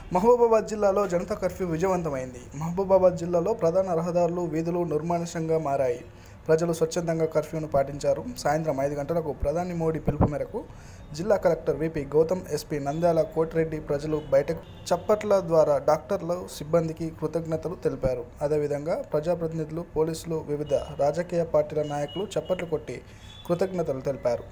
మహబూబాబాద్ జిల్లాలో జనతా కర్ఫ్యూ విజయవంతమైంది మహబూబాబాద్ జిల్లాలో ప్రధాన రహదారులు వీధులు నిర్మానుషంగా మారాయి ప్రజలు స్వచ్ఛందంగా కర్ఫ్యూను పాటించారు సాయంత్రం ఐదు గంటలకు ప్రధాని మోడీ పిలుపు మేరకు జిల్లా collector VP Gautam SP Nandyal Koti Reddy ప్రజలు బయటకు చప్పట్ల ద్వారా డాక్టర్లు సిబ్బందికి కృతజ్ఞతలు తెలిపారు అదేవిధంగా ప్రజాప్రతినిధులు పోలీసులు వివిధ రాజకీయ పార్టీల నాయకులు చప్పట్లు కొట్టి కృతజ్ఞతలు తెలిపారు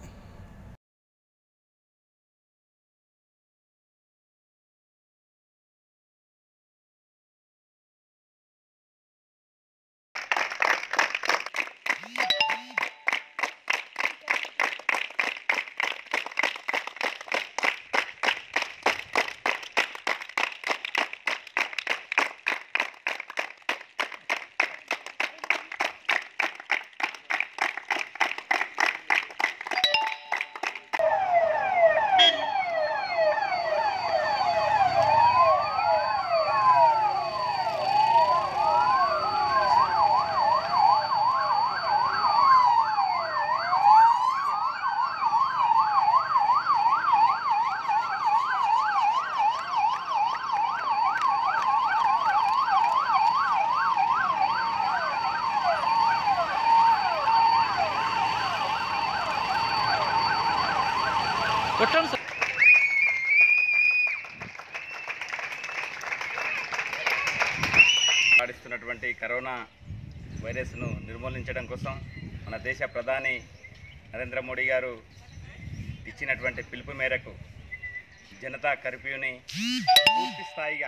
కొట్టండి సార్ పాటిస్తున్నటువంటి కరోనా వైరస్ను నిర్మూలించడం కోసం మన దేశ ప్రధాని నరేంద్ర మోడీ గారు ఇచ్చినటువంటి పిలుపు మేరకు జనతా కర్ఫ్యూని పూర్తి స్థాయిగా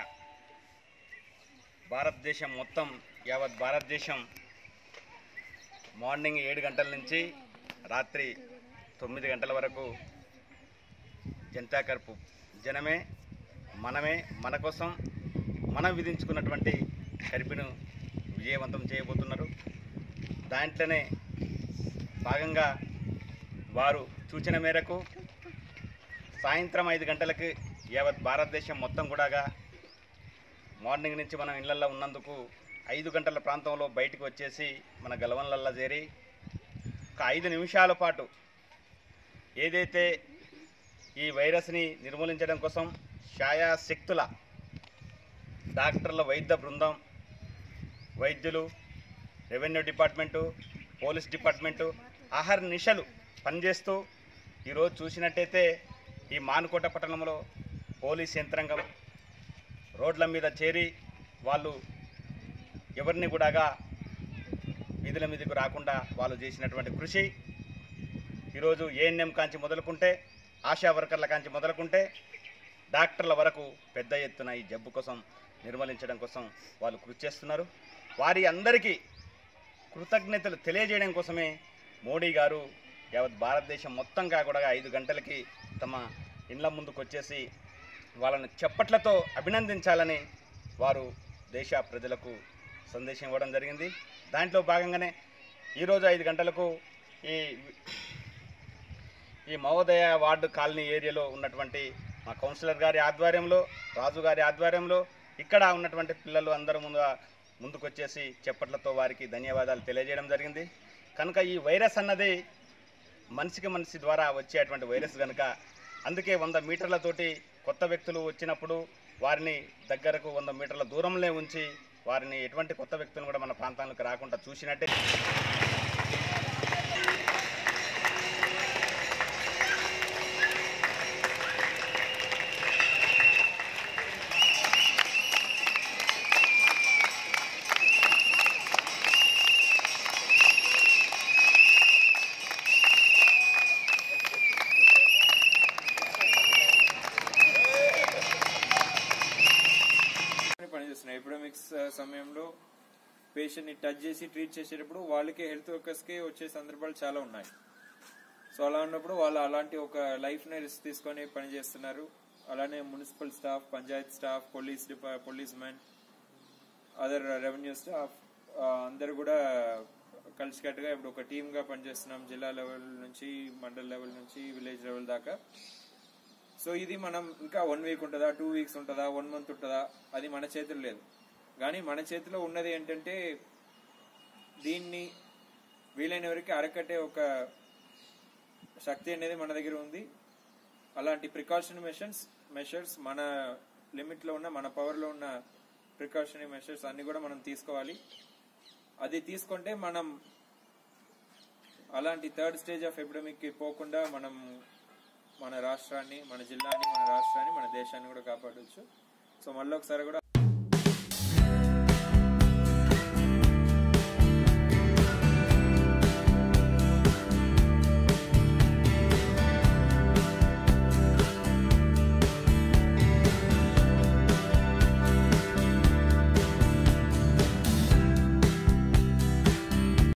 భారతదేశం మొత్తం యావత్ భారతదేశం మార్నింగ్ ఏడు గంటల నుంచి రాత్రి తొమ్మిది గంటల వరకు జనతా కర్ఫ్యూ జనమే మనమే మన కోసం మనం విధించుకున్నటువంటి కర్ఫ్యూను విజయవంతం చేయబోతున్నారు దాంట్లోనే భాగంగా వారు సూచన మేరకు సాయంత్రం ఐదు గంటలకు యావత్ భారతదేశం మొత్తం కూడా మార్నింగ్ నుంచి మనం ఇళ్లల్లో ఉన్నందుకు ఐదు గంటల ప్రాంతంలో బయటకు వచ్చేసి మన గలవన్లల్లో చేరి ఒక ఐదు నిమిషాల పాటు ఏదైతే ఈ వైరస్ని నిర్మూలించడం కోసం ఛాయాశక్తుల డాక్టర్ల వైద్య బృందం వైద్యులు రెవెన్యూ డిపార్ట్మెంటు పోలీస్ డిపార్ట్మెంటు ఆహార నిశలు పనిచేస్తూ ఈరోజు చూసినట్టయితే ఈ మానుకోట పట్టణంలో పోలీస్ యంత్రాంగం రోడ్ల మీద చేరి వాళ్ళు ఎవరిని కూడాగా వీధుల మీదకు రాకుండా వాళ్ళు చేసినటువంటి కృషి ఈరోజు ఏఎన్ఎం కాంచి మొదలుకుంటే ఆశా వర్కర్ల కాంచి మొదలుకుంటే డాక్టర్ల వరకు పెద్ద ఎత్తున ఈ జబ్బు కోసం నిర్మూలించడం కోసం వాళ్ళు కృషి చేస్తున్నారు వారి అందరికీ కృతజ్ఞతలు తెలియజేయడం కోసమే మోడీ గారు యావత్ భారతదేశం మొత్తంగా కూడా ఐదు గంటలకి తమ ఇండ్ల ముందుకు వచ్చేసి వాళ్ళని చప్పట్లతో అభినందించాలని వారు దేశ ప్రజలకు సందేశం ఇవ్వడం జరిగింది దాంట్లో భాగంగానే ఈరోజు ఐదు గంటలకు ఈ ఈ మహోదయ వార్డు కాలనీ ఏరియాలో ఉన్నటువంటి మా కౌన్సిలర్ గారి ఆధ్వర్యంలో రాజు గారి ఆధ్వర్యంలో ఇక్కడ ఉన్నటువంటి పిల్లలు అందరూ ముందు ముందుకొచ్చేసి చెప్పట్లతో వారికి ధన్యవాదాలు తెలియజేయడం జరిగింది కనుక ఈ వైరస్ అన్నది మనిషికి మనిషి ద్వారా వచ్చేటువంటి వైరస్ కనుక అందుకే వంద మీటర్లతోటి కొత్త వ్యక్తులు వచ్చినప్పుడు వారిని దగ్గరకు వంద మీటర్ల దూరంలో ఉంచి వారిని ఎటువంటి కొత్త వ్యక్తులను కూడా మన ప్రాంతానికి రాకుండా చూసినట్టే అని పనిచేస్తున్నాయి ఎపిడమిక్స్ సమయంలో పేషెంట్ని టచ్ చేసి ట్రీట్ చేసేటప్పుడు వాళ్ళకే హెల్త్ వర్కర్స్కే వచ్చే సందర్భాలు చాలా ఉన్నాయి సో అలా ఉన్నప్పుడు వాళ్ళు అలాంటి ఒక లైఫ్ని రిస్క్ తీసుకొని పనిచేస్తున్నారు అలానే municipal staff panchayat staff police డిపా police men other revenue staff అందరు కూడా కలిసికట్టుగా ఇప్పుడు ఒక టీమ్గా పనిచేస్తున్నాం జిల్లా లెవెల్ నుంచి మండల్ లెవెల్ నుంచి విలేజ్ లెవెల్ దాకా సో ఇది మనం ఇంకా వన్ వీక్ ఉంటుందా టూ వీక్స్ ఉంటుందా వన్ మంత్ ఉంటుందా అది మన చేతిలో లేదు కానీ మన చేతిలో ఉన్నది ఏంటంటే దీన్ని వీలైన వరకు అరకట్టే ఒక శక్తి అనేది మన దగ్గర ఉంది అలాంటి ప్రికాషన్ మెషర్స్ మెషర్స్ మన లిమిట్లో ఉన్న మన పవర్లో ఉన్న ప్రికాషనరీ మెషర్స్ అన్ని కూడా మనం తీసుకోవాలి అది తీసుకుంటే మనం అలాంటి థర్డ్ స్టేజ్ ఆఫ్ ఎపిడమిక్ కి పోకుండా మనం మన రాష్ట్రాన్ని మన జిల్లాని మన రాష్ట్రాన్ని మన దేశాన్ని కూడా కాపాడవచ్చు సో మళ్ళీ ఒకసారి కూడా